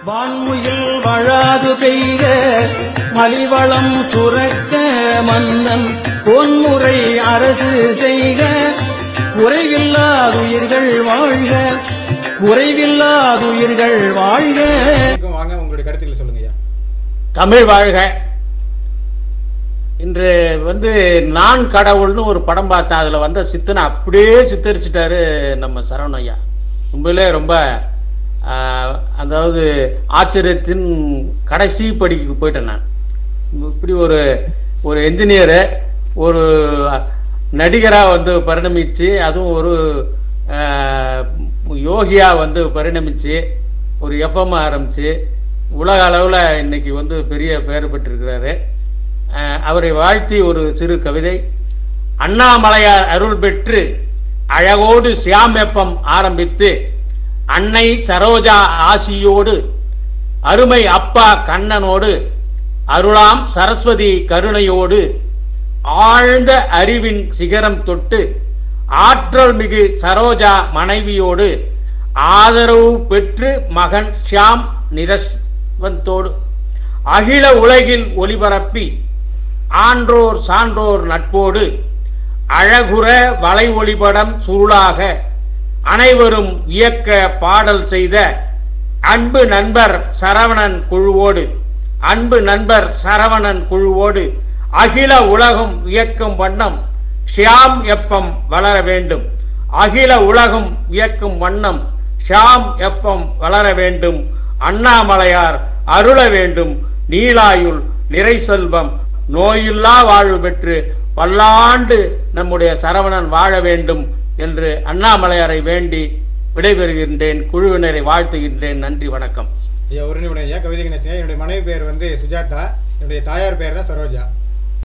வான்முயில் வழாது பெய்க மலிவளம் சுரக்க மன்னன் பொன்முறை அரசு செய்க குறைவில்லாதுயிர்கள் வாழ்க குறைவில்லாதுயிர்கள் வாழ்க வணக்கம், வாங்க உங்களுடைய கருத்துக்களை சொல்லுங்க ஐயா தமிழ் வாழ்க இன்று வந்து நான் கடவுள்னு ஒரு படம் பார்த்தேன் அதில் வந்த சித்தனை அப்படியே சித்தரிச்சிட்டாரு நம்ம சரவண ஐயா உண்மையிலே ரொம்ப ஆஹ், அதாவது ஆச்சரியத்தின் கடைசி படிக்கு போயிட்டேன் நான் இப்படி ஒரு ஒரு என்ஜினியரு ஒரு நடிகராக வந்து பரிணமிச்சு அதுவும் ஒரு யோகியாக வந்து பரிணமிச்சு ஒரு எஃப்எம் ஆரம்பித்து உலக அளவில் இன்னைக்கு வந்து பெரிய பெயர் பெற்றிருக்கிறாரு அஹ், அவரை வாழ்த்தி ஒரு சிறு கவிதை அண்ணாமலையார் அருள் பெற்று அழகோடு சியாம் எஃப்எம் ஆரம்பித்து அன்னை சரோஜா ஆசியோடு அருமை அப்பா கண்ணனோடு அருளாம் சரஸ்வதி கருணையோடு ஆழ்ந்த அறிவின் சிகரம் தொட்டு ஆற்றல் மிகு சரோஜா மனைவியோடு ஆதரவு பெற்று மகன் ஷியாம் நிரஸ்வந்தோடு அகில உலகில் ஒளிபரப்பி ஆன்றோர் சான்றோர் நட்போடு அழகுற வலை ஒளிபடம் சுருளாக அனைவரும் வியக்க பாடல் செய்த அன்பு நண்பர் சரவணன் குழுவோடு அன்பு நண்பர் சரவணன் குழுவோடு அகில உலகம் வியக்கும் வண்ணம் ஷியாம் எஃப்எம் வளர வேண்டும் அகில உலகம் வியக்கும் வண்ணம் ஷியாம் எஃப்எம் வளர வேண்டும் அண்ணாமலையார் அருள வேண்டும் நீலாயுள் நிறை செல்வம் நோயில்லா வாழ்வு பெற்று பல்லாண்டு நம்முடைய சரவணன் வாழ வேண்டும் என்று அண்ணாமலையாரை வேண்டி விடைபெறுகின்றேன் குழுவினரை வாழ்த்துகின்றேன் நன்றி வணக்கம் ஐயா ஒரு நிமிடம் ஐயா கவிதை கணேசன் ஐயா. என்னுடைய மனைவி பேர் வந்து சுஜாதா என்னுடைய தாயார் பேர் தான் சரோஜா